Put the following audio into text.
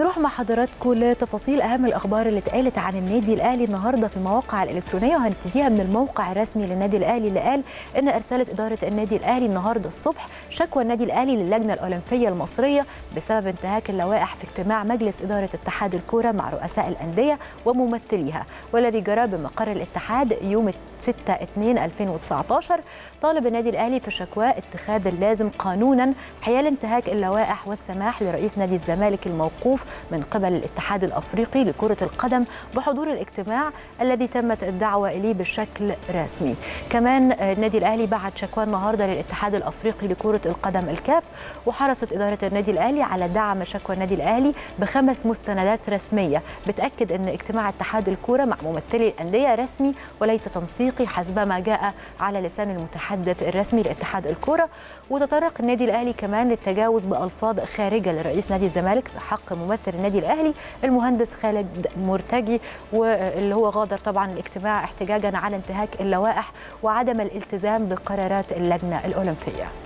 نروح مع حضراتكم لتفاصيل اهم الاخبار اللي اتقالت عن النادي الاهلي النهارده في المواقع الالكترونيه وهنبتديها من الموقع الرسمي للنادي الاهلي اللي قال ان ارسلت اداره النادي الاهلي النهارده الصبح شكوى النادي الاهلي للجنه الاولمبيه المصريه بسبب انتهاك اللوائح في اجتماع مجلس اداره اتحاد الكوره مع رؤساء الانديه وممثليها والذي جرى بمقر الاتحاد يوم 6 2 2019 طالب النادي الاهلي في شكواه اتخاذ اللازم قانونا حيال انتهاك اللوائح والسماح لرئيس نادي الزمالك الموقوف من قبل الاتحاد الافريقي لكره القدم بحضور الاجتماع الذي تمت الدعوه اليه بشكل رسمي. كمان النادي الاهلي بعت شكوى النهارده للاتحاد الافريقي لكره القدم الكاف وحرصت اداره النادي الاهلي على دعم شكوى النادي الاهلي بخمس مستندات رسميه بتاكد ان اجتماع اتحاد الكوره مع ممثلي الانديه رسمي وليس تنسيقي حسب ما جاء على لسان المتحدث الرسمي لاتحاد الكوره وتطرق النادي الاهلي كمان للتجاوز بالفاظ خارجه لرئيس نادي الزمالك في حق ممثل النادي الاهلي المهندس خالد مرتجي واللي هو غادر طبعا الاجتماع احتجاجا على انتهاك اللوائح وعدم الالتزام بقرارات اللجنه الاولمبيه